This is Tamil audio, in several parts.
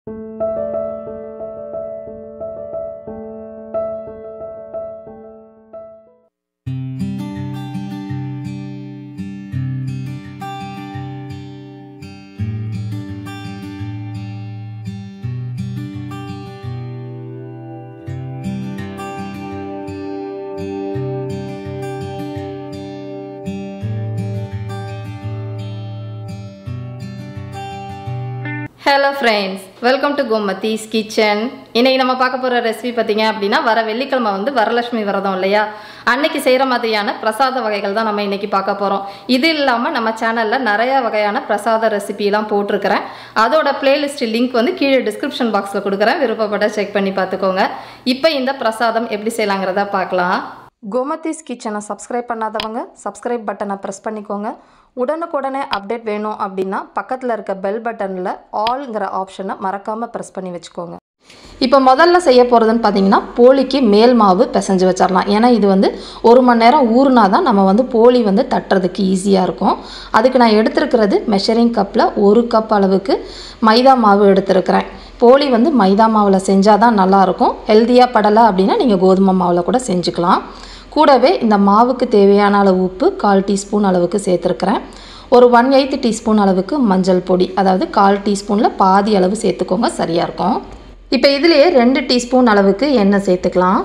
hello friends welcome to Gomathi's kitchen இன்னைக்கு நம்ம பார்க்க போகிற ரெசிபி பார்த்தீங்க அப்படின்னா வர வெள்ளிக்கிழமை வந்து வரலட்சுமி விரதம் இல்லையா அன்னைக்கு செய்கிற மாதிரியான பிரசாத வகைகள் தான் நம்ம இன்னைக்கு பார்க்க போகிறோம் இது இல்லாமல் நம்ம சேனலில் நிறைய வகையான பிரசாத ரெசிபிலாம் போட்டிருக்கிறேன் அதோட பிளேலிஸ்ட் லிங்க் வந்து கீழே டிஸ்கிரிப்ஷன் பாக்ஸில் கொடுக்குறேன் விருப்பப்பட்ட செக் பண்ணி பார்த்துக்கோங்க இப்போ இந்த பிரசாதம் எப்படி செய்யலாங்கிறத பார்க்கலாம் கோமதிஸ் கிச்சனை சப்ஸ்கிரைப் பண்ணாதவங்க சப்ஸ்கிரைப் பட்டனை ப்ரெஸ் பண்ணிக்கோங்க உடனுக்குடனே அப்டேட் வேணும் அப்படின்னா பக்கத்தில் இருக்க பெல் பட்டனில் ஆல்ங்கிற ஆப்ஷனை மறக்காமல் ப்ரெஸ் பண்ணி வச்சுக்கோங்க இப்போ முதல்ல செய்ய போகிறதுன்னு பார்த்தீங்கன்னா போலிக்கு மேல் மாவு பிசைஞ்சு வச்சிடலாம் ஏன்னா இது வந்து ஒரு மணி நேரம் ஊறுனா தான் நம்ம வந்து போலி வந்து தட்டுறதுக்கு ஈஸியாக இருக்கும் அதுக்கு நான் எடுத்திருக்கிறது மெஷரிங் கப்பில் ஒரு கப் அளவுக்கு மைதா மாவு எடுத்திருக்கிறேன் போலி வந்து மைதா மாவில் செஞ்சால் தான் நல்லாயிருக்கும் ஹெல்த்தியாக படலை அப்படின்னா நீங்கள் கோதுமை மாவில் கூட செஞ்சுக்கலாம் கூடவே இந்த மாவுக்கு தேவையான அளவு உப்பு கால் டீஸ்பூன் அளவுக்கு சேர்த்துருக்கிறேன் ஒரு ஒன் எயித்து டீஸ்பூன் அளவுக்கு மஞ்சள் பொடி அதாவது கால் டீஸ்பூனில் பாதி அளவு சேர்த்துக்கோங்க சரியாக இருக்கும் இப்போ இதுலேயே ரெண்டு டீஸ்பூன் அளவுக்கு எண்ணெய் சேர்த்துக்கலாம்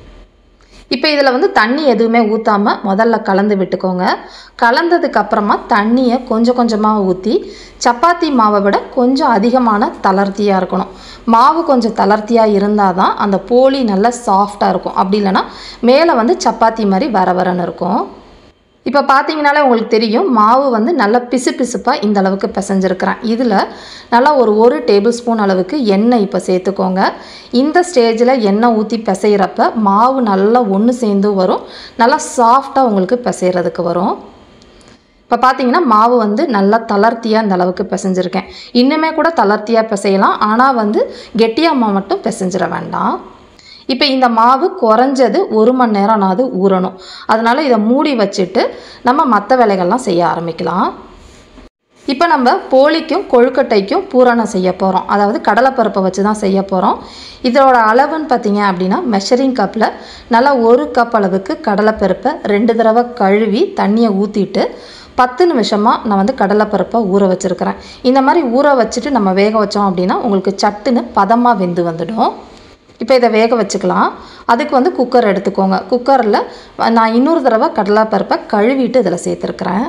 இப்போ இதில் வந்து தண்ணி எதுவுமே ஊற்றாமல் முதல்ல கலந்து விட்டுக்கோங்க கலந்ததுக்கு அப்புறமா தண்ணியை கொஞ்சம் கொஞ்சமாக ஊற்றி சப்பாத்தி மாவை விட கொஞ்சம் அதிகமான தளர்த்தியாக இருக்கணும் மாவு கொஞ்சம் தளர்த்தியாக இருந்தால் தான் அந்த போலி நல்லா சாஃப்டாக இருக்கும் அப்படி இல்லைன்னா மேலே வந்து சப்பாத்தி மாதிரி வர வரன்னு இருக்கும் இப்போ பார்த்தீங்கனாலே உங்களுக்கு தெரியும் மாவு வந்து நல்லா பிசு பிசுப்பாக இந்த அளவுக்கு பிசைஞ்சிருக்கிறேன் இதில் நல்லா ஒரு ஒரு டேபிள் ஸ்பூன் அளவுக்கு எண்ணெய் இப்போ சேர்த்துக்கோங்க இந்த ஸ்டேஜில் எண்ணெய் ஊற்றி பிசைகிறப்ப மாவு நல்லா ஒன்று சேர்ந்து வரும் நல்லா சாஃப்டாக உங்களுக்கு பிசைகிறதுக்கு வரும் இப்போ பார்த்தீங்கன்னா மாவு வந்து நல்லா தளர்த்தியாக இந்த அளவுக்கு பிசைஞ்சிருக்கேன் இன்னுமே கூட தளர்த்தியாக பிசையலாம் ஆனால் வந்து கெட்டியாக மட்டும் பிசைஞ்சிட வேண்டாம் இப்போ இந்த மாவு குறைஞ்சது ஒரு மணி நேரம்னாவது ஊறணும் அதனால் இதை மூடி வச்சுட்டு நம்ம மற்ற வேலைகள்லாம் செய்ய ஆரம்பிக்கலாம் இப்போ நம்ம போலிக்கும் கொழுக்கட்டைக்கும் பூரணம் செய்ய போகிறோம் அதாவது கடலைப்பருப்பை வச்சு தான் செய்ய போகிறோம் இதோட அளவுன்னு பார்த்தீங்க அப்படின்னா மெஷரிங் கப்பில் நல்லா ஒரு கப் அளவுக்கு கடலைப்பருப்பை ரெண்டு தடவை கழுவி தண்ணியை ஊற்றிட்டு பத்து நிமிஷமாக நான் வந்து கடலைப்பருப்பை ஊற வச்சுருக்கிறேன் இந்த மாதிரி ஊற வச்சுட்டு நம்ம வேக வச்சோம் அப்படின்னா உங்களுக்கு சட்டுன்னு பதமாக வெந்து வந்துடும் இப்போ இதை வேக வச்சுக்கலாம் அதுக்கு வந்து குக்கர் எடுத்துக்கோங்க குக்கரில் நான் இன்னொரு தடவை கடலைப்பருப்பை கழுவிட்டு இதில் சேர்த்துருக்குறேன்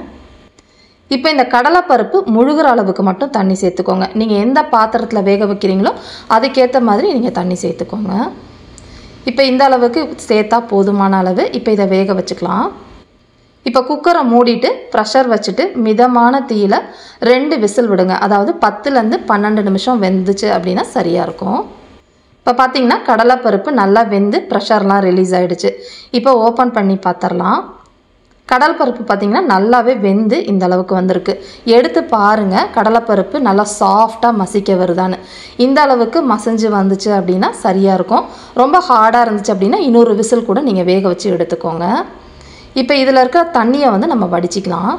இப்போ இந்த கடலைப்பருப்பு முழுகிற அளவுக்கு மட்டும் தண்ணி சேர்த்துக்கோங்க நீங்கள் எந்த பாத்திரத்தில் வேக வைக்கிறீங்களோ அதுக்கேற்ற மாதிரி நீங்கள் தண்ணி சேர்த்துக்கோங்க இப்போ இந்த அளவுக்கு சேர்த்தா போதுமான அளவு இப்போ இதை வேக வச்சுக்கலாம் இப்போ குக்கரை மூடிட்டு ப்ரெஷர் வச்சுட்டு மிதமான தீயில் ரெண்டு விசில் விடுங்க அதாவது பத்துலேருந்து பன்னெண்டு நிமிஷம் வெந்துச்சு அப்படின்னா சரியாக இருக்கும் இப்போ பார்த்தீங்கன்னா கடலைப்பருப்பு நல்லா வெந்து ப்ரெஷர்லாம் ரிலீஸ் ஆகிடுச்சு இப்போ ஓப்பன் பண்ணி பார்த்துடலாம் கடல் பருப்பு பார்த்திங்கன்னா நல்லாவே வெந்து இந்த அளவுக்கு வந்திருக்கு எடுத்து பாருங்கள் கடலைப்பருப்பு நல்லா சாஃப்டாக மசிக்க வருதான்னு இந்த அளவுக்கு மசிஞ்சு வந்துச்சு அப்படின்னா சரியாக இருக்கும் ரொம்ப ஹார்டாக இருந்துச்சு அப்படின்னா இன்னொரு விசில் கூட நீங்கள் வேக வச்சு எடுத்துக்கோங்க இப்போ இதில் இருக்கிற தண்ணியை வந்து நம்ம வடிச்சிக்கலாம்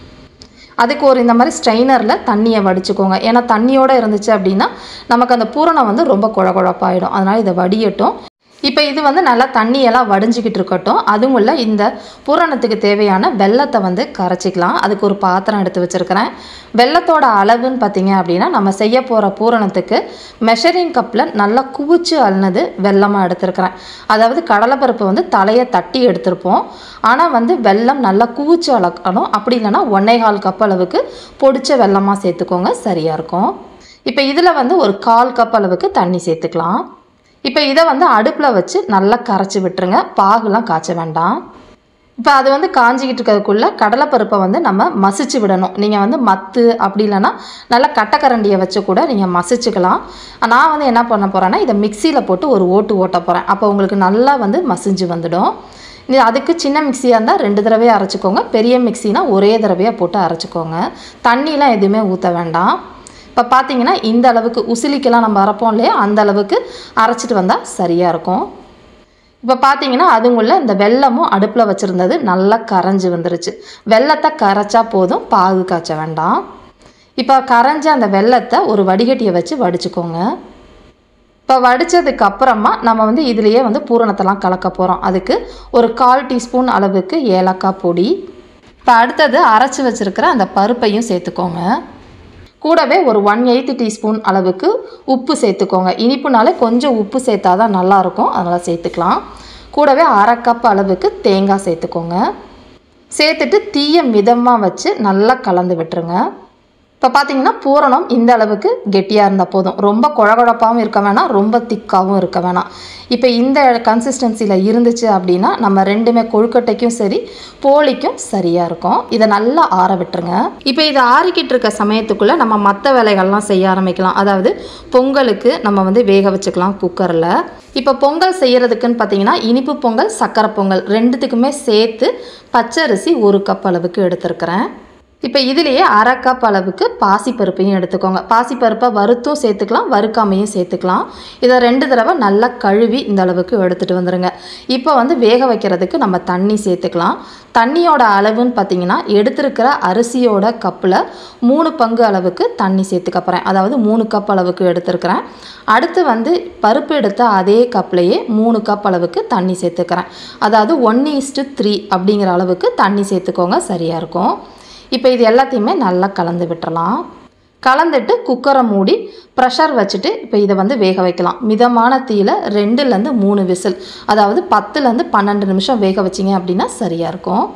அதுக்கு ஒரு இந்த மாதிரி ஸ்ட்ரெயினரில் தண்ணியை வடிச்சுக்கோங்க ஏன்னா தண்ணியோடு இருந்துச்சு அப்படின்னா நமக்கு அந்த பூரணம் வந்து ரொம்ப குழ குழப்பாயிடும் அதனால் இதை வடியட்டும் இப்போ இது வந்து நல்லா தண்ணியெல்லாம் வடிஞ்சிக்கிட்டு இருக்கட்டும் அதுவும் இல்லை இந்த பூரணத்துக்கு தேவையான வெள்ளத்தை வந்து கரைச்சிக்கலாம் அதுக்கு ஒரு பாத்திரம் எடுத்து வச்சுருக்கிறேன் வெள்ளத்தோட அளவுன்னு பார்த்தீங்க அப்படின்னா நம்ம செய்ய போகிற பூரணத்துக்கு மெஷரிங் கப்பில் நல்லா குவிச்சு அள்ளினது வெள்ளமாக எடுத்துருக்கிறேன் அதாவது கடலைப்பருப்பு வந்து தலையை தட்டி எடுத்திருப்போம் ஆனால் வந்து வெள்ளம் நல்லா குவிச்சு அளக்கணும் அப்படி இல்லைன்னா ஒன்னே கால் கப் அளவுக்கு பொடிச்ச வெள்ளமாக சேர்த்துக்கோங்க சரியாக இருக்கும் இப்போ இதில் வந்து ஒரு கால் கப் அளவுக்கு தண்ணி சேர்த்துக்கலாம் இப்போ இதை வந்து அடுப்பில் வச்சு நல்லா கரைச்சி விட்டுருங்க பாகுலாம் காய்ச்ச வேண்டாம் இப்போ அது வந்து காஞ்சிக்கிட்டு இருக்கிறதுக்குள்ளே கடலைப்பருப்பை வந்து நம்ம மசிச்சு விடணும் நீங்கள் வந்து மத்து அப்படி இல்லைன்னா நல்லா கட்டைக்கரண்டியை வச்சு கூட நீங்கள் மசிச்சுக்கலாம் நான் வந்து என்ன பண்ண போகிறேன்னா இதை மிக்சியில் போட்டு ஒரு ஓட்டு ஓட்ட போகிறேன் அப்போ உங்களுக்கு நல்லா வந்து மசிஞ்சு வந்துடும் இது அதுக்கு சின்ன மிக்சியாக இருந்தால் ரெண்டு தடவையாக அரைச்சிக்கோங்க பெரிய மிக்சினா ஒரே தடவையாக போட்டு அரைச்சிக்கோங்க தண்ணிலாம் எதுவுமே ஊற்ற வேண்டாம் இப்போ பார்த்தீங்கன்னா இந்த அளவுக்கு உசிலிக்கெல்லாம் நம்ம அரைப்போம் இல்லையா அந்த அளவுக்கு அரைச்சிட்டு வந்தால் சரியாக இருக்கும் இப்போ பார்த்தீங்கன்னா அதுங்குள்ள இந்த வெள்ளமும் அடுப்பில் வச்சுருந்தது நல்லா கரைஞ்சி வந்துருச்சு வெள்ளத்தை கரைச்சா போதும் பாகு காய்ச்ச வேண்டாம் இப்போ கரைஞ்ச அந்த வெள்ளத்தை ஒரு வடிகட்டியை வச்சு வடிச்சுக்கோங்க இப்போ வடித்ததுக்கு அப்புறமா நம்ம வந்து இதுலேயே வந்து பூரணத்தெல்லாம் கலக்க போகிறோம் அதுக்கு ஒரு கால் டீஸ்பூன் அளவுக்கு ஏலக்காய் பொடி இப்போ அடுத்தது அரைச்சி வச்சுருக்கிற அந்த பருப்பையும் சேர்த்துக்கோங்க கூடவே ஒரு ஒன் எயித்து டீஸ்பூன் அளவுக்கு உப்பு சேர்த்துக்கோங்க இனிப்புனாலே கொஞ்சம் உப்பு சேர்த்தா தான் நல்லாயிருக்கும் அதனால் சேர்த்துக்கலாம் கூடவே அரை கப் அளவுக்கு தேங்காய் சேர்த்துக்கோங்க சேர்த்துட்டு தீயை மிதமாக வச்சு நல்லா கலந்து விட்டுருங்க இப்போ பார்த்தீங்கன்னா பூரணம் இந்த அளவுக்கு கெட்டியாக இருந்தால் போதும் ரொம்ப குழகுழப்பாகவும் இருக்க வேணாம் ரொம்ப திக்காகவும் இருக்க வேணாம் இப்போ இந்த கன்சிஸ்டன்சியில் இருந்துச்சு அப்படின்னா நம்ம ரெண்டுமே கொழுக்கட்டைக்கும் சரி போலிக்கும் சரியாக இருக்கும் இதை நல்லா ஆற விட்டுருங்க இப்போ இதை ஆறிக்கிட்டு இருக்க சமயத்துக்குள்ளே நம்ம மற்ற வேலைகள்லாம் செய்ய ஆரம்பிக்கலாம் அதாவது பொங்கலுக்கு நம்ம வந்து வேக வச்சுக்கலாம் குக்கரில் இப்போ பொங்கல் செய்கிறதுக்குன்னு பார்த்தீங்கன்னா இனிப்பு பொங்கல் சக்கரை பொங்கல் ரெண்டுத்துக்குமே சேர்த்து பச்சரிசி ஒரு கப் அளவுக்கு எடுத்துருக்கிறேன் இப்போ இதுலேயே அரை கப் அளவுக்கு பாசிப்பருப்பையும் எடுத்துக்கோங்க பாசிப்பருப்பை வறுத்தும் சேர்த்துக்கலாம் வறுக்காமையும் சேர்த்துக்கலாம் இதை ரெண்டு தடவை நல்லா கழுவி இந்த அளவுக்கு எடுத்துகிட்டு வந்துடுங்க இப்போ வந்து வேக வைக்கிறதுக்கு நம்ம தண்ணி சேர்த்துக்கலாம் தண்ணியோட அளவுன்னு பார்த்தீங்கன்னா எடுத்திருக்கிற அரிசியோட கப்பில் மூணு பங்கு அளவுக்கு தண்ணி சேர்த்துக்க போகிறேன் அதாவது மூணு கப் அளவுக்கு எடுத்திருக்கிறேன் அடுத்து வந்து பருப்பு எடுத்த அதே கப்லேயே மூணு கப் அளவுக்கு தண்ணி சேர்த்துக்கிறேன் அதாவது ஒன் ஈஸ்ட்டு த்ரீ அப்படிங்கிற அளவுக்கு தண்ணி சேர்த்துக்கோங்க சரியாக இருக்கும் இப்போ இது எல்லாத்தையுமே நல்லா கலந்து விட்டுறலாம் கலந்துட்டு குக்கரை மூடி ப்ரெஷர் வச்சுட்டு இப்போ இதை வந்து வேக வைக்கலாம் மிதமான தீயில் ரெண்டுலேருந்து மூணு விசில் அதாவது பத்துலேருந்து பன்னெண்டு நிமிஷம் வேக வச்சிங்க அப்படின்னா சரியாக இருக்கும்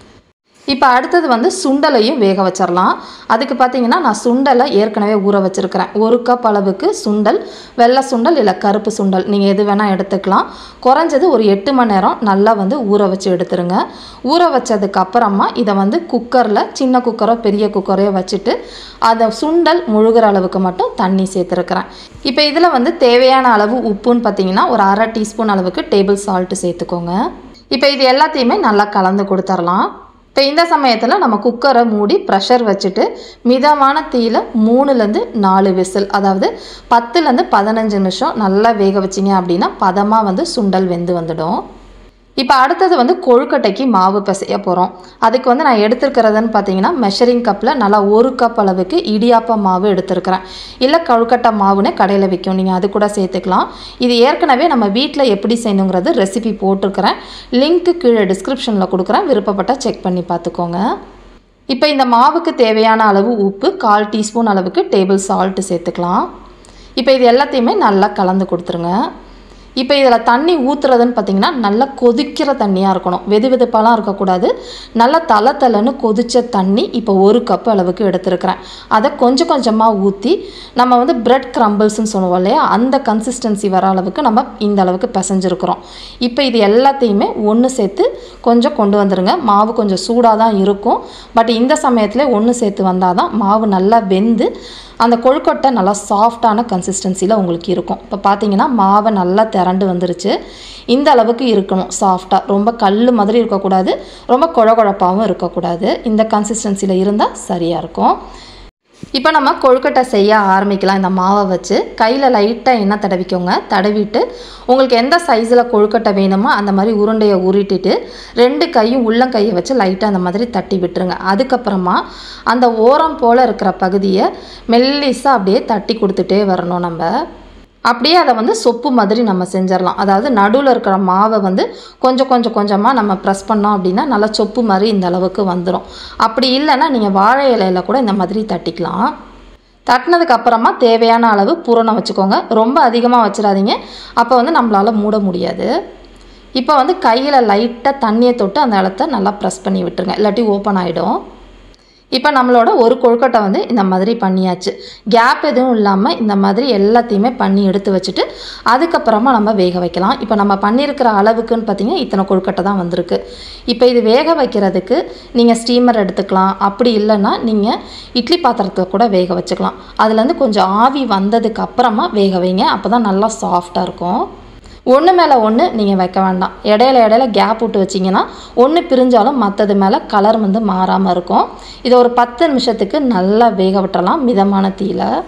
இப்போ அடுத்தது வந்து சுண்டலையும் வேக வச்சிடலாம் அதுக்கு பார்த்தீங்கன்னா நான் சுண்டலை ஏற்கனவே ஊற வச்சுருக்கிறேன் ஒரு கப் அளவுக்கு சுண்டல் வெள்ளை சுண்டல் இல்லை கருப்பு சுண்டல் நீங்கள் எது வேணால் எடுத்துக்கலாம் குறைஞ்சது ஒரு எட்டு மணி நேரம் நல்லா வந்து ஊற வச்சு எடுத்துருங்க ஊற வச்சதுக்கு அப்புறமா இதை வந்து குக்கரில் சின்ன குக்கரோ பெரிய குக்கரையோ வச்சுட்டு அதை சுண்டல் முழுகிற அளவுக்கு மட்டும் தண்ணி சேர்த்துருக்கிறேன் இப்போ இதில் வந்து தேவையான அளவு உப்புன்னு பார்த்தீங்கன்னா ஒரு அரை டீஸ்பூன் அளவுக்கு டேபிள் சால்ட்டு சேர்த்துக்கோங்க இப்போ இது எல்லாத்தையுமே நல்லா கலந்து கொடுத்துர்லாம் இப்போ இந்த சமயத்தில் நம்ம குக்கரை மூடி ப்ரெஷர் வச்சுட்டு மிதமான தீயில் மூணுலேருந்து நாலு விசில் அதாவது பத்துலேருந்து பதினஞ்சு நிமிஷம் நல்லா வேக வச்சிங்க அப்படின்னா பதமாக வந்து சுண்டல் வெந்து வந்துடும் இப்போ அடுத்தது வந்து கொழுக்கட்டைக்கு மாவு பிசைய போகிறோம் அதுக்கு வந்து நான் எடுத்துருக்கிறதுன்னு பார்த்தீங்கன்னா மெஷரிங் கப்பில் நல்லா ஒரு கப் அளவுக்கு இடியாப்ப மாவு எடுத்துருக்கிறேன் இல்லை கொழுக்கட்டை மாவுன்னு கடையில் விற்கும் நீங்கள் அது கூட சேர்த்துக்கலாம் இது ஏற்கனவே நம்ம வீட்டில் எப்படி செய்யணுங்கிறது ரெசிபி போட்டிருக்கிறேன் லிங்க்கு கீழே டிஸ்கிரிப்ஷனில் கொடுக்குறேன் விருப்பப்பட்டால் செக் பண்ணி பார்த்துக்கோங்க இப்போ இந்த மாவுக்கு தேவையான அளவு உப்பு கால் டீஸ்பூன் அளவுக்கு டேபிள் சால்ட்டு சேர்த்துக்கலாம் இப்போ இது எல்லாத்தையுமே நல்லா கலந்து கொடுத்துருங்க இப்போ இதில் தண்ணி ஊற்றுறதுன்னு பார்த்தீங்கன்னா நல்லா கொதிக்கிற தண்ணியாக இருக்கணும் வெது வெதுப்பாலாம் இருக்கக்கூடாது நல்லா தலை தலைன்னு கொதித்த தண்ணி இப்போ ஒரு கப் அளவுக்கு எடுத்துருக்கிறேன் அதை கொஞ்சம் கொஞ்சமாக ஊற்றி நம்ம வந்து பிரெட் க்ரம்பிள்ஸ்னு சொல்லுவோம் இல்லையா அந்த கன்சிஸ்டன்சி வர அளவுக்கு நம்ம இந்த அளவுக்கு பிசைஞ்சிருக்கிறோம் இப்போ இது எல்லாத்தையுமே ஒன்று சேர்த்து கொஞ்சம் கொண்டு வந்துருங்க மாவு கொஞ்சம் சூடாக தான் இருக்கும் பட் இந்த சமயத்தில் ஒன்று சேர்த்து வந்தால் தான் மாவு நல்லா வெந்து அந்த கொழுக்கட்டை நல்லா சாஃப்டான கன்சிஸ்டன்சியில் உங்களுக்கு இருக்கும் இப்போ பார்த்தீங்கன்னா மாவை நல்லா திரண்டு வந்துருச்சு இந்த அளவுக்கு இருக்கணும் சாஃப்டாக ரொம்ப கல் மாதிரி இருக்கக்கூடாது ரொம்ப குழகுழப்பாகவும் இருக்கக்கூடாது இந்த கன்சிஸ்டன்சியில் இருந்தால் சரியாக இருக்கும் இப்போ நம்ம கொழுக்கட்டை செய்ய ஆரம்பிக்கலாம் இந்த மாவை வச்சு கையில் லைட்டாக எண்ணெய் தடவிக்கோங்க தடவிட்டு உங்களுக்கு எந்த சைஸில் கொழுக்கட்டை வேணுமோ அந்த மாதிரி உருண்டையை உருட்டிட்டு ரெண்டு கையும் உள்ளங்கையை வச்சு லைட்டாக அந்த மாதிரி தட்டி விட்டுருங்க அதுக்கப்புறமா அந்த ஓரம் போல் இருக்கிற பகுதியை மெல்லிஸாக அப்படியே தட்டி கொடுத்துட்டே வரணும் நம்ம அப்படியே அதை வந்து சொப்பு மாதிரி நம்ம செஞ்சிடலாம் அதாவது நடுவில் இருக்கிற மாவை வந்து கொஞ்சம் கொஞ்சம் கொஞ்சமாக நம்ம ப்ரெஸ் பண்ணோம் அப்படின்னா நல்லா சொப்பு மாதிரி இந்த அளவுக்கு வந்துடும் அப்படி இல்லைன்னா நீங்கள் வாழை இலையில கூட இந்த மாதிரி தட்டிக்கலாம் தட்டினதுக்கு அப்புறமா தேவையான அளவு பூரணம் வச்சுக்கோங்க ரொம்ப அதிகமாக வச்சிடாதீங்க அப்போ வந்து நம்மளால் மூட முடியாது இப்போ வந்து கையில் லைட்டாக தண்ணியை தொட்டு அந்த இடத்த நல்லா ப்ரெஸ் பண்ணி விட்டுருங்க இல்லாட்டி ஓப்பன் ஆகிடும் இப்போ நம்மளோட ஒரு கொழுக்கட்டை வந்து இந்த மாதிரி பண்ணியாச்சு கேப் எதுவும் இல்லாமல் இந்த மாதிரி எல்லாத்தையுமே பண்ணி எடுத்து வச்சுட்டு அதுக்கப்புறமா நம்ம வேக வைக்கலாம் இப்போ நம்ம பண்ணியிருக்கிற அளவுக்குன்னு பார்த்தீங்கன்னா இத்தனை கொழுக்கட்டை தான் வந்திருக்கு இப்போ இது வேக வைக்கிறதுக்கு நீங்கள் ஸ்டீமர் எடுத்துக்கலாம் அப்படி இல்லைன்னா நீங்கள் இட்லி பாத்திரத்தில் கூட வேக வச்சுக்கலாம் அதுலேருந்து கொஞ்சம் ஆவி வந்ததுக்கு அப்புறமா வேக வைங்க அப்போ தான் நல்லா சாஃப்டாக இருக்கும் ஒன்று மேலே ஒன்று நீங்கள் வைக்க வேண்டாம் இடையில இடையில கேப் விட்டு வச்சிங்கன்னா ஒன்று பிரிஞ்சாலும் மற்றது மேலே கலர் வந்து மாறாமல் இருக்கும் இதை ஒரு பத்து நிமிஷத்துக்கு நல்லா வேக விட்டுறலாம் மிதமான தீயில்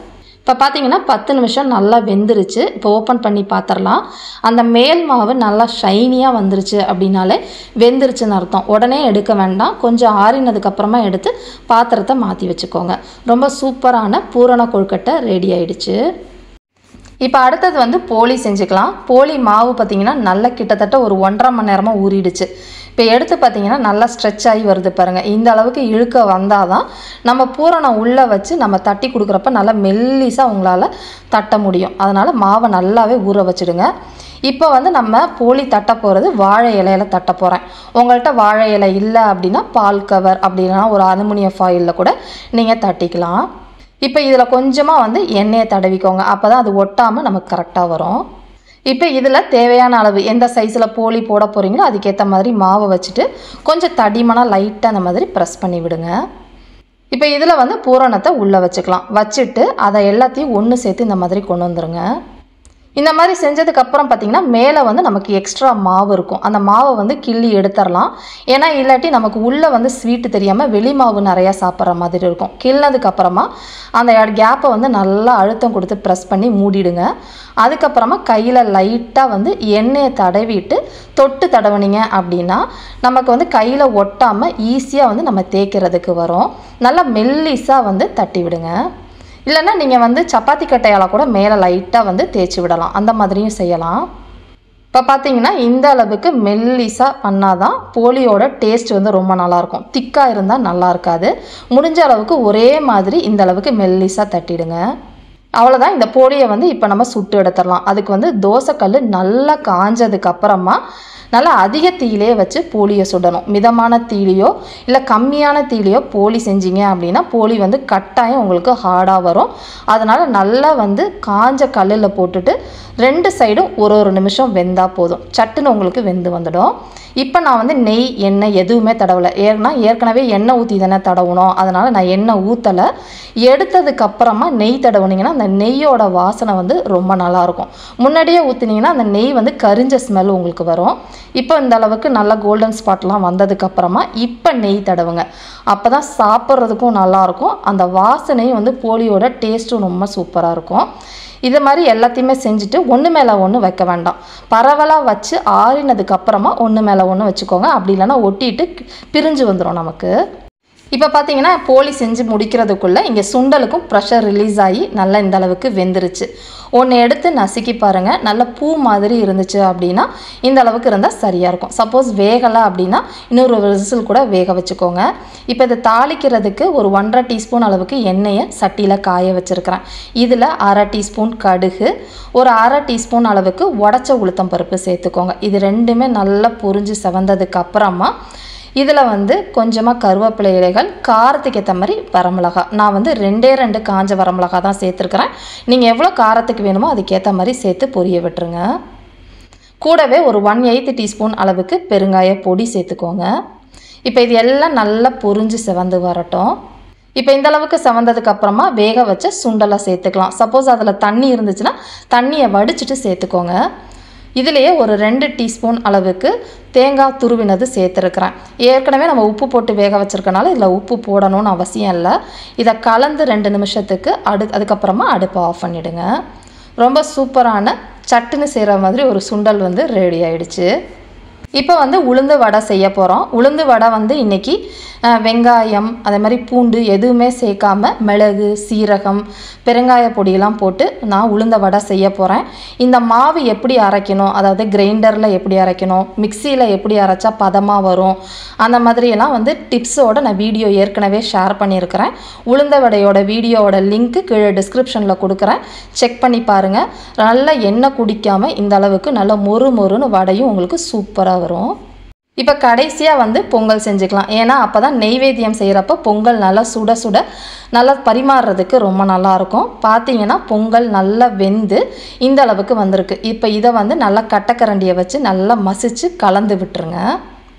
இப்போ பார்த்தீங்கன்னா பத்து நிமிஷம் நல்லா வெந்துருச்சு இப்போ ஓப்பன் பண்ணி பார்த்துடலாம் அந்த மேல் மாவு நல்லா ஷைனியாக வந்துருச்சு அப்படின்னாலே வெந்துருச்சுன்னு அர்த்தம் உடனே எடுக்க வேண்டாம் கொஞ்சம் ஆறினதுக்கப்புறமா எடுத்து பாத்திரத்தை மாற்றி வச்சுக்கோங்க ரொம்ப சூப்பரான பூரண கொழுக்கட்டை ரெடி ஆயிடுச்சு இப்போ அடுத்தது வந்து போலி செஞ்சுக்கலாம் போலி மாவு பார்த்தீங்கன்னா நல்லா கிட்டத்தட்ட ஒரு ஒன்றரை மணி நேரமாக ஊறிடுச்சு இப்போ எடுத்து பார்த்தீங்கன்னா நல்லா ஸ்ட்ரெச் ஆகி வருது பாருங்கள் இந்த அளவுக்கு இழுக்க வந்தால் தான் நம்ம பூரணம் உள்ளே வச்சு நம்ம தட்டி கொடுக்குறப்ப நல்லா மெல்லிஸாக உங்களால் தட்ட முடியும் அதனால் மாவை நல்லாவே ஊற வச்சுடுங்க இப்போ வந்து நம்ம போலி தட்ட போகிறது வாழை இலையில தட்ட போகிறேன் உங்கள்கிட்ட வாழை இலை இல்லை அப்படின்னா பால் கவர் அப்படின்னா ஒரு அலுமினியம் ஃபாயிலில் கூட நீங்கள் தட்டிக்கலாம் இப்போ இதில் கொஞ்சமாக வந்து எண்ணெயை தடவிக்கோங்க அப்போ தான் அது ஒட்டாமல் நமக்கு கரெக்டாக வரும் இப்போ இதில் தேவையான அளவு எந்த சைஸில் போலி போட போகிறீங்களோ அதுக்கேற்ற மாதிரி மாவை வச்சுட்டு கொஞ்சம் தடிமனாக லைட்டாக அந்த மாதிரி ப்ரெஸ் பண்ணி விடுங்க இப்போ இதில் வந்து பூரணத்தை உள்ளே வச்சுக்கலாம் வச்சுட்டு அதை எல்லாத்தையும் ஒன்று சேர்த்து இந்த மாதிரி கொண்டு வந்துருங்க இந்த மாதிரி செஞ்சதுக்கப்புறம் பார்த்தீங்கன்னா மேலே வந்து நமக்கு எக்ஸ்ட்ரா மாவு இருக்கும் அந்த மாவை வந்து கிள்ளி எடுத்துடலாம் ஏன்னா இல்லாட்டி நமக்கு உள்ளே வந்து ஸ்வீட்டு தெரியாமல் வெளி மாவு நிறையா சாப்பிட்ற மாதிரி இருக்கும் கிள்ளதுக்கப்புறமா அந்த கேப்பை வந்து நல்லா அழுத்தம் கொடுத்து ப்ரெஸ் பண்ணி மூடிடுங்க அதுக்கப்புறமா கையில் லைட்டாக வந்து எண்ணெயை தடவிட்டு தொட்டு தடவுனீங்க அப்படின்னா நமக்கு வந்து கையில் ஒட்டாமல் ஈஸியாக வந்து நம்ம தேய்க்கிறதுக்கு வரும் நல்லா மெல்லிஸாக வந்து தட்டி விடுங்க இல்லைன்னா நீங்கள் வந்து சப்பாத்தி கட்டையால் கூட மேலே லைட்டாக வந்து தேய்ச்சி விடலாம் அந்த மாதிரியும் செய்யலாம் இப்போ பார்த்தீங்கன்னா இந்த அளவுக்கு மெல்லிஸாக பண்ணாதான் போலியோட டேஸ்ட் வந்து ரொம்ப நல்லாயிருக்கும் திக்காக இருந்தால் நல்லா இருக்காது முடிஞ்ச அளவுக்கு ஒரே மாதிரி இந்த அளவுக்கு மெல்லிஸாக தட்டிடுங்க அவ்வளோதான் இந்த போலியை வந்து இப்போ நம்ம சுட்டு எடுத்துடலாம் அதுக்கு வந்து தோசைக்கல் நல்லா காஞ்சதுக்கு அப்புறமா நல்லா அதிக தீயிலே வச்சு போலியை சுடணும் மிதமான தீலியோ இல்லை கம்மியான தீலியோ போலி செஞ்சீங்க அப்படின்னா போலி வந்து கட்டாயம் உங்களுக்கு ஹார்டாக வரும் அதனால் நல்லா வந்து காஞ்ச கல்லில் போட்டுட்டு ரெண்டு சைடும் ஒரு ஒரு நிமிஷம் வெந்தால் போதும் சட்டுன்னு உங்களுக்கு வெந்து வந்துடும் இப்போ நான் வந்து நெய் எண்ணெய் எதுவுமே தடவலை ஏன்னா ஏற்கனவே எண்ணெய் ஊற்றி தானே தடவணும் அதனால் நான் எண்ணெய் ஊற்றலை எடுத்ததுக்கு அப்புறமா நெய் தடவுனீங்கன்னா அந்த நெய்யோட வாசனை வந்து ரொம்ப நல்லாயிருக்கும் முன்னாடியே ஊற்றுனீங்கன்னா அந்த நெய் வந்து கரிஞ்ச ஸ்மெல் உங்களுக்கு வரும் இப்போ இந்த அளவுக்கு நல்ல கோல்டன் ஸ்பாட்லாம் வந்ததுக்கப்புறமா இப்போ நெய் தடவுங்க அப்போ தான் சாப்பிட்றதுக்கும் நல்லாயிருக்கும் அந்த வாசனையும் வந்து போலியோட டேஸ்ட்டும் ரொம்ப சூப்பராக இருக்கும் இது மாதிரி எல்லாத்தையுமே செஞ்சுட்டு ஒன்று மேலே ஒன்று வைக்க வேண்டாம் பரவலாக வச்சு ஆறினதுக்கு அப்புறமா ஒன்று மேலே ஒன்று வச்சுக்கோங்க அப்படி இல்லைன்னா ஒட்டிட்டு பிரிஞ்சு வந்துடும் நமக்கு இப்போ பார்த்தீங்கன்னா போலி செஞ்சு முடிக்கிறதுக்குள்ளே இங்கே சுண்டலுக்கும் ப்ரெஷர் ரிலீஸ் ஆகி நல்லா இந்த அளவுக்கு வெந்துருச்சு ஒன்று எடுத்து நசுக்கி பாருங்கள் நல்ல பூ மாதிரி இருந்துச்சு அப்படின்னா இந்த அளவுக்கு இருந்தால் சரியாக இருக்கும் சப்போஸ் வேகலை அப்படின்னா இன்னொரு விசில் கூட வேக வச்சுக்கோங்க இப்போ இதை தாளிக்கிறதுக்கு ஒரு ஒன்றரை டீஸ்பூன் அளவுக்கு எண்ணெயை சட்டியில் காய வச்சுருக்கிறேன் இதில் அரை டீஸ்பூன் கடுகு ஒரு அரை டீஸ்பூன் அளவுக்கு உடச்ச உளுத்தம் பருப்பு சேர்த்துக்கோங்க இது ரெண்டுமே நல்லா பொரிஞ்சு செவந்ததுக்கு அப்புறமா இதில் வந்து கொஞ்சமாக கருவேப்பிலை இலைகள் காரத்துக்கு ஏற்ற மாதிரி வரமிளகா நான் வந்து ரெண்டே ரெண்டு காஞ்ச வரமிளகா தான் சேர்த்துருக்குறேன் நீங்கள் எவ்வளோ காரத்துக்கு வேணுமோ அதுக்கேற்ற மாதிரி சேர்த்து பொரிய விட்டுருங்க கூடவே ஒரு ஒன் எயித்து டீஸ்பூன் அளவுக்கு பெருங்காய பொடி சேர்த்துக்கோங்க இப்போ இது எல்லாம் நல்லா பொரிஞ்சு செவந்து வரட்டும் இப்போ இந்த அளவுக்கு செவந்ததுக்கு அப்புறமா வேக வச்ச சுண்டலை சேர்த்துக்கலாம் சப்போஸ் அதில் தண்ணி இருந்துச்சுன்னா தண்ணியை வடிச்சிட்டு சேர்த்துக்கோங்க இதுலேயே ஒரு ரெண்டு டீஸ்பூன் அளவுக்கு தேங்காய் துருவினது சேர்த்துருக்குறேன் ஏற்கனவே நம்ம உப்பு போட்டு வேக வச்சுருக்கனால இதில் உப்பு போடணும்னு அவசியம் இல்லை இதை கலந்து ரெண்டு நிமிஷத்துக்கு அடு அதுக்கப்புறமா அடுப்பை ஆஃப் பண்ணிவிடுங்க ரொம்ப சூப்பரான சட்டுன்னு செய்கிற மாதிரி ஒரு சுண்டல் வந்து ரெடி ஆயிடுச்சு இப்போ வந்து உளுந்து வடை செய்ய போகிறோம் உளுந்து வடை வந்து இன்றைக்கி வெங்காயம் அதே மாதிரி பூண்டு எதுவுமே சேர்க்காம மிளகு சீரகம் பெருங்காய பொடியெல்லாம் போட்டு நான் உளுந்த வடை செய்ய போகிறேன் இந்த மாவு எப்படி அரைக்கணும் அதாவது கிரைண்டரில் எப்படி அரைக்கணும் மிக்சியில் எப்படி அரைச்சா பதமாக வரும் அந்த மாதிரியெல்லாம் வந்து டிப்ஸோட நான் வீடியோ ஏற்கனவே ஷேர் பண்ணியிருக்கிறேன் உளுந்த வடையோட வீடியோவோட லிங்க்கு கீழே டிஸ்கிரிப்ஷனில் கொடுக்குறேன் செக் பண்ணி பாருங்கள் நல்லா எண்ணெய் குடிக்காமல் இந்த அளவுக்கு நல்லா மொறு மொறுன்னு வடையும் உங்களுக்கு சூப்பராக வரும் இப்போ கடைசியாக வந்து பொங்கல் செஞ்சுக்கலாம் ஏன்னா அப்போ தான் நெய்வேத்தியம் செய்கிறப்ப பொங்கல் நல்லா சுட சுட நல்லா பரிமாறுறதுக்கு ரொம்ப நல்லாயிருக்கும் பார்த்தீங்கன்னா பொங்கல் நல்லா வெந்து இந்த அளவுக்கு வந்திருக்கு இப்போ இதை வந்து நல்லா கட்டக்கரண்டியை வச்சு நல்லா மசிச்சு கலந்து விட்டுருங்க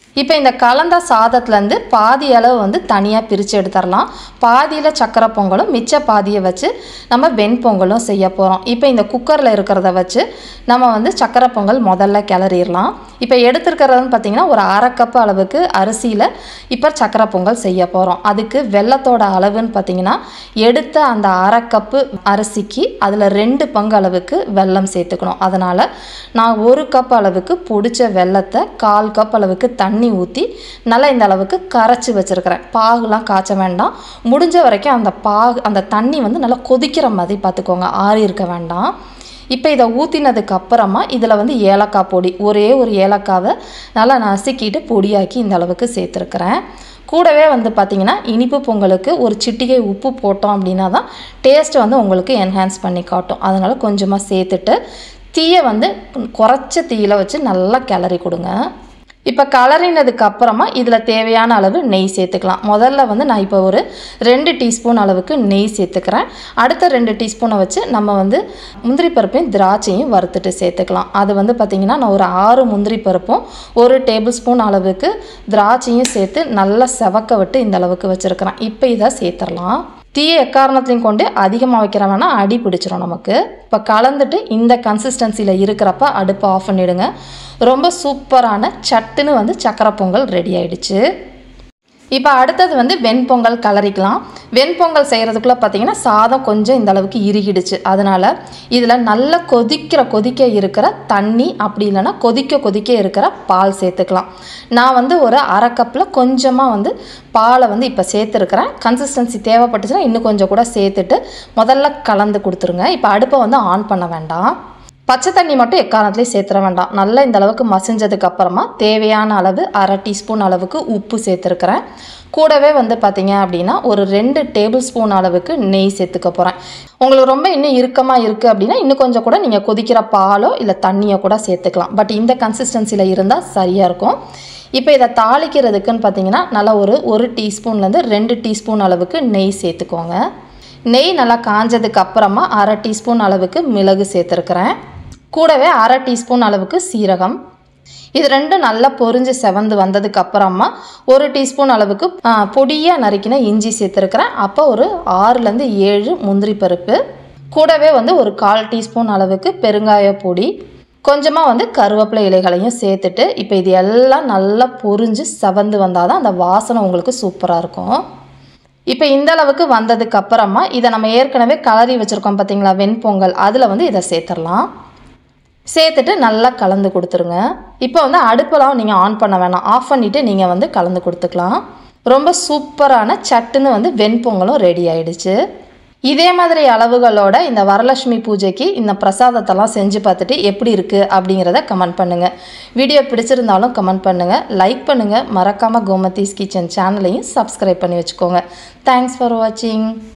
இப்போ இந்த கலந்த சாதத்துலேருந்து பாதி அளவு வந்து தனியாக பிரித்து எடுத்துடலாம் பாதியில் சக்கரை பொங்கலும் மிச்ச பாதியை வச்சு நம்ம வெண்பொங்கலும் செய்ய போகிறோம் இப்போ இந்த குக்கரில் இருக்கிறத வச்சு நம்ம வந்து சக்கரை பொங்கல் முதல்ல கிளறிடலாம் இப்போ எடுத்துருக்கிறதுன்னு பார்த்தீங்கன்னா ஒரு அரை கப் அளவுக்கு அரிசியில் இப்போ சக்கரை பொங்கல் செய்ய போகிறோம் அதுக்கு வெள்ளத்தோட அளவுன்னு பார்த்தீங்கன்னா எடுத்த அந்த அரை கப்பு அரிசிக்கு அதில் ரெண்டு பங்கு அளவுக்கு வெல்லம் சேர்த்துக்கணும் அதனால் நான் ஒரு கப் அளவுக்கு பொடிச்ச வெல்லத்தை கால் கப் அளவுக்கு தண்ணி ஊற்றி நல்லா இந்த அளவுக்கு கரைச்சி வச்சுருக்கிறேன் பாகுலாம் காய்ச்ச வேண்டாம் முடிஞ்ச வரைக்கும் அந்த பாகு அந்த தண்ணி வந்து நல்லா கொதிக்கிற மாதிரி பார்த்துக்கோங்க ஆறி இருக்க வேண்டாம் இப்போ இதை ஊற்றினதுக்கு அப்புறமா இதில் வந்து ஏலக்காய் பொடி ஒரே ஒரு ஏலக்காவை நல்லா நசுக்கிட்டு பொடியாக்கி இந்த அளவுக்கு சேர்த்துருக்குறேன் கூடவே வந்து பார்த்திங்கன்னா இனிப்பு பொங்கலுக்கு ஒரு சிட்டிகை உப்பு போட்டோம் அப்படின்னா தான் டேஸ்ட் வந்து உங்களுக்கு என்ஹான்ஸ் பண்ணி காட்டும் அதனால் கொஞ்சமாக சேர்த்துட்டு தீயை வந்து குறைச்ச தீயில வச்சு நல்லா கிளறி கொடுங்க இப்போ கலரினதுக்கு அப்புறமா இதில் தேவையான அளவு நெய் சேர்த்துக்கலாம் முதல்ல வந்து நான் இப்போ ஒரு ரெண்டு டீஸ்பூன் அளவுக்கு நெய் சேர்த்துக்கிறேன் அடுத்த ரெண்டு டீஸ்பூனை வச்சு நம்ம வந்து முந்திரி பருப்பையும் திராட்சையும் வறுத்துட்டு சேர்த்துக்கலாம் அது வந்து பார்த்திங்கன்னா நான் ஒரு ஆறு முந்திரி பருப்பும் ஒரு டேபிள் ஸ்பூன் அளவுக்கு திராட்சையும் சேர்த்து நல்லா செவக்க விட்டு இந்த அளவுக்கு வச்சுருக்கிறேன் இப்போ இதை சேர்த்துடலாம் தீயை எக்காரணத்தையும் கொண்டு அதிகமாக வைக்கிற வேணால் அடி பிடிச்சிரும் நமக்கு இப்போ கலந்துட்டு இந்த கன்சிஸ்டன்சியில் இருக்கிறப்ப அடுப்பை ஆஃப் பண்ணிவிடுங்க ரொம்ப சூப்பரான சட்டுன்னு வந்து சக்கரை பொங்கல் ரெடி ஆயிடுச்சு இப்போ அடுத்தது வந்து வெண்பொங்கல் கலரிக்கலாம் வெண்பொங்கல் செய்கிறதுக்குள்ளே பார்த்தீங்கன்னா சாதம் கொஞ்சம் இந்த அளவுக்கு இறுகிடுச்சு அதனால் இதில் நல்ல கொதிக்கிற கொதிக்க இருக்கிற தண்ணி அப்படி இல்லைன்னா கொதிக்க கொதிக்க இருக்கிற பால் சேர்த்துக்கலாம் நான் வந்து ஒரு அரை கப்பில் கொஞ்சமாக வந்து பாலை வந்து இப்போ சேர்த்துருக்கிறேன் கன்சிஸ்டன்சி தேவைப்பட்டுச்சுன்னா இன்னும் கொஞ்சம் கூட சேர்த்துட்டு முதல்ல கலந்து கொடுத்துருங்க இப்போ அடுப்பை வந்து ஆன் பண்ண வேண்டாம் பச்சை தண்ணி மட்டும் எக்காரணத்துலேயும் சேர்த்துற வேண்டாம் நல்லா இந்த அளவுக்கு மசிஞ்சதுக்கு அப்புறமா தேவையான அளவு அரை டீஸ்பூன் அளவுக்கு உப்பு சேர்த்துருக்கிறேன் கூடவே வந்து பார்த்தீங்க அப்படின்னா ஒரு ரெண்டு டேபிள் ஸ்பூன் அளவுக்கு நெய் சேர்த்துக்க போகிறேன் உங்களுக்கு ரொம்ப இன்னும் இறுக்கமாக இருக்குது அப்படின்னா இன்னும் கொஞ்சம் கூட நீங்கள் கொதிக்கிற பாலோ இல்லை தண்ணியோ கூட சேர்த்துக்கலாம் பட் இந்த கன்சிஸ்டன்சியில் இருந்தால் சரியாக இருக்கும் இப்போ இதை தாளிக்கிறதுக்குன்னு பார்த்தீங்கன்னா நல்லா ஒரு ஒரு டீஸ்பூன்லேருந்து ரெண்டு டீஸ்பூன் அளவுக்கு நெய் சேர்த்துக்கோங்க நெய் நல்லா காஞ்சதுக்கு அப்புறமா அரை டீஸ்பூன் அளவுக்கு மிளகு சேர்த்துருக்குறேன் கூடவே அரை டீஸ்பூன் அளவுக்கு சீரகம் இது ரெண்டும் நல்லா பொரிஞ்சு செவந்து வந்ததுக்கு அப்புறமா ஒரு டீஸ்பூன் அளவுக்கு பொடியாக நறுக்கின இஞ்சி சேர்த்துருக்குறேன் அப்போ ஒரு ஆறுலேருந்து ஏழு முந்திரி பருப்பு கூடவே வந்து ஒரு கால் டீஸ்பூன் அளவுக்கு பெருங்காய பொடி கொஞ்சமாக வந்து கருவேப்பிலை இலைகளையும் சேர்த்துட்டு இப்போ இது எல்லாம் நல்லா பொரிஞ்சு செவந்து வந்தால் தான் அந்த வாசனை உங்களுக்கு சூப்பராக இருக்கும் இப்போ இந்த அளவுக்கு வந்ததுக்கு அப்புறமா இதை நம்ம ஏற்கனவே கலரி வச்சுருக்கோம் பார்த்தீங்களா வெண்பொங்கல் அதில் வந்து இதை சேர்த்துடலாம் சேர்த்துட்டு நல்லா கலந்து கொடுத்துருங்க இப்போ வந்து அடுப்பெல்லாம் நீங்கள் ஆன் பண்ண வேணாம் ஆஃப் பண்ணிவிட்டு நீங்கள் வந்து கலந்து கொடுத்துக்கலாம் ரொம்ப சூப்பரான சட்டுன்னு வந்து வெண்பொங்கலும் ரெடி ஆயிடுச்சு இதே மாதிரி அளவுகளோட இந்த வரலட்சுமி பூஜைக்கு இந்த பிரசாதத்தெல்லாம் செஞ்சு பார்த்துட்டு எப்படி இருக்குது அப்படிங்கிறத கமெண்ட் பண்ணுங்கள் வீடியோ பிடிச்சிருந்தாலும் கமெண்ட் பண்ணுங்கள் லைக் பண்ணுங்கள் மறக்காமல் கோமதீஸ் கிச்சன் சேனலையும் சப்ஸ்கிரைப் பண்ணி வச்சுக்கோங்க தேங்க்ஸ் ஃபார் வாட்சிங்